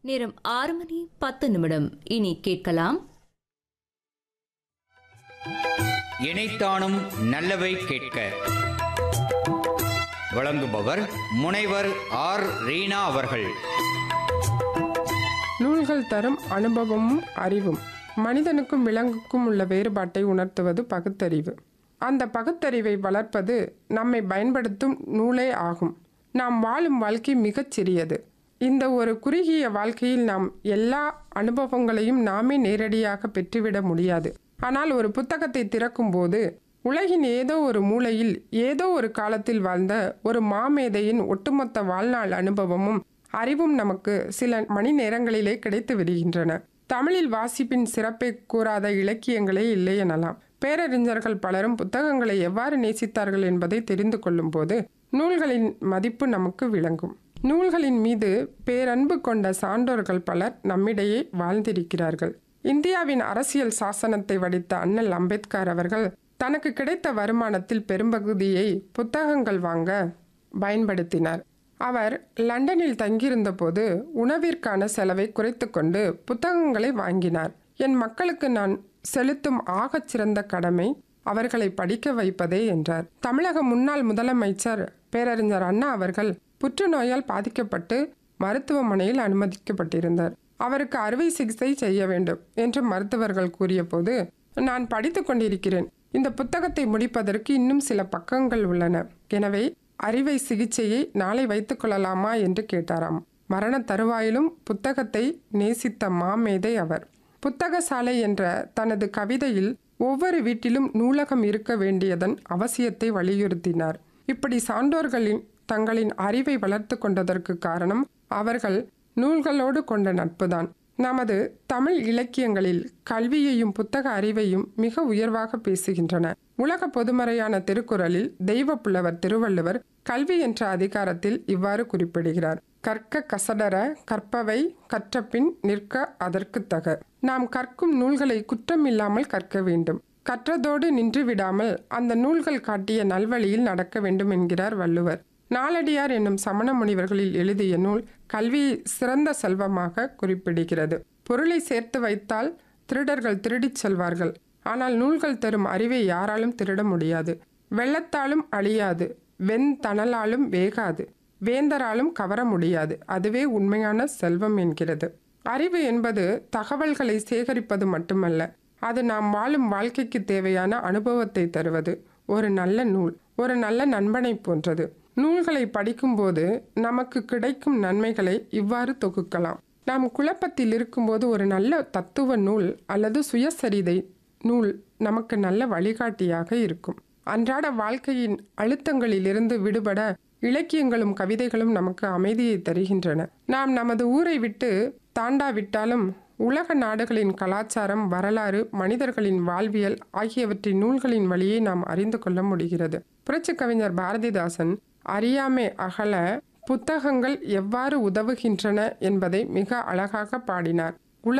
நேரம் ஆறு மணி பத்து நிமிடம் இனி கேட்கலாம் இணைத்தானும் நல்லவை கேட்க வழங்குபவர் முனைவர் ஆர் ரீனா அவர்கள் நூல்கள் தரும் அனுபவமும் அறிவும் மனிதனுக்கும் விலங்குக்கும் உள்ள வேறுபாட்டை உணர்த்துவது பகுத்தறிவு அந்த பகுத்தறிவை வளர்ப்பது நம்மை பயன்படுத்தும் நூலே ஆகும் நாம் வாழும் வாழ்க்கை மிகச் சிறியது இந்த ஒரு குறுகிய வாழ்க்கையில் நாம் எல்லா அனுபவங்களையும் நாமே நேரடியாக பெற்றுவிட முடியாது ஆனால் ஒரு புத்தகத்தை திறக்கும்போது உலகின் ஏதோ ஒரு மூலையில் ஏதோ ஒரு காலத்தில் வாழ்ந்த ஒரு மாமேதையின் ஒட்டுமொத்த வாழ்நாள் அனுபவமும் அறிவும் நமக்கு சில மணி நேரங்களிலே கிடைத்து விடுகின்றன தமிழில் வாசிப்பின் சிறப்பை கூறாத இலக்கியங்களே இல்லை எனலாம் பேரறிஞர்கள் பலரும் புத்தகங்களை எவ்வாறு நேசித்தார்கள் என்பதை தெரிந்து கொள்ளும் போது நூல்களின் மதிப்பு நமக்கு விளங்கும் நூல்களின் மீது பேரன்பு கொண்ட சான்றோர்கள் பலர் நம்மிடையே வாழ்ந்திருக்கிறார்கள் இந்தியாவின் அரசியல் சாசனத்தை வடித்த அண்ணல் அம்பேத்கர் அவர்கள் தனக்கு கிடைத்த வருமானத்தில் பெரும்பகுதியை புத்தகங்கள் வாங்க பயன்படுத்தினார் அவர் லண்டனில் தங்கியிருந்த போது உணவிற்கான செலவை குறைத்து கொண்டு புத்தகங்களை வாங்கினார் என் மக்களுக்கு நான் செலுத்தும் ஆகச் சிறந்த கடமை அவர்களை படிக்க வைப்பதே என்றார் தமிழக முன்னாள் முதலமைச்சர் பேரறிஞர் அண்ணா அவர்கள் புற்றுநோயால் பாதிக்கப்பட்டு மருத்துவமனையில் அனுமதிக்கப்பட்டிருந்தார் அவருக்கு அறுவை சிகிச்சை செய்ய வேண்டும் என்று மருத்துவர்கள் கூறியபோது நான் படித்து கொண்டிருக்கிறேன் இந்த புத்தகத்தை முடிப்பதற்கு இன்னும் சில பக்கங்கள் உள்ளன எனவே அறுவை சிகிச்சையை நாளை வைத்துக் கொள்ளலாமா என்று கேட்டாராம் மரண தருவாயிலும் புத்தகத்தை நேசித்த மாமேதை அவர் புத்தக சாலை என்ற தனது கவிதையில் ஒவ்வொரு வீட்டிலும் நூலகம் இருக்க வேண்டியதன் அவசியத்தை வலியுறுத்தினார் இப்படி சான்றோர்களின் தங்களின் அறிவை வளர்த்து கொண்டதற்கு காரணம் அவர்கள் நூல்களோடு கொண்ட நட்புதான் நமது தமிழ் இலக்கியங்களில் கல்வியையும் புத்தக அறிவையும் மிக உயர்வாக பேசுகின்றன உலக பொதுமறையான திருக்குறளில் தெய்வ புலவர் திருவள்ளுவர் கல்வி என்ற அதிகாரத்தில் இவ்வாறு குறிப்பிடுகிறார் கற்க கசடர கற்பவை கற்றபின் நிற்க அதற்கு தக நாம் கற்கும் நூல்களை குற்றம் இல்லாமல் கற்க வேண்டும் கற்றதோடு நின்று விடாமல் அந்த நூல்கள் காட்டிய நல்வழியில் நடக்க வேண்டும் என்கிறார் வள்ளுவர் நாலடியார் என்னும் சமண முனிவர்களில் எழுதிய நூல் கல்வியை சிறந்த செல்வமாக குறிப்பிடுகிறது பொருளை சேர்த்து வைத்தால் திருடர்கள் திருடிச் செல்வார்கள் ஆனால் நூல்கள் தரும் அறிவை யாராலும் திருட முடியாது வெள்ளத்தாலும் அழியாது வெண்தணலாலும் வேகாது வேந்தராலும் கவர முடியாது அதுவே உண்மையான செல்வம் என்கிறது அறிவு என்பது தகவல்களை சேகரிப்பது மட்டுமல்ல அது நாம் வாழும் வாழ்க்கைக்கு தேவையான அனுபவத்தை தருவது ஒரு நல்ல நூல் ஒரு நல்ல நண்பனை போன்றது நூல்களை படிக்கும்போது நமக்கு கிடைக்கும் நன்மைகளை இவ்வாறு தொகுக்கலாம் நாம் குழப்பத்தில் இருக்கும்போது ஒரு நல்ல தத்துவ நூல் அல்லது சுயசரிதை நூல் நமக்கு நல்ல வழிகாட்டியாக இருக்கும் அன்றாட வாழ்க்கையின் அழுத்தங்களிலிருந்து விடுபட இலக்கியங்களும் கவிதைகளும் நமக்கு அமைதியை தருகின்றன நாம் நமது ஊரை விட்டு தாண்டாவிட்டாலும் உலக நாடுகளின் கலாச்சாரம் வரலாறு மனிதர்களின் வாழ்வியல் ஆகியவற்றின் நூல்களின் வழியே நாம் அறிந்து கொள்ள முடிகிறது புரட்சி கவிஞர் பாரதிதாசன் அறியாமை அகல புத்தகங்கள் எவ்வாறு உதவுகின்றன என்பதை மிக அழகாக பாடினார்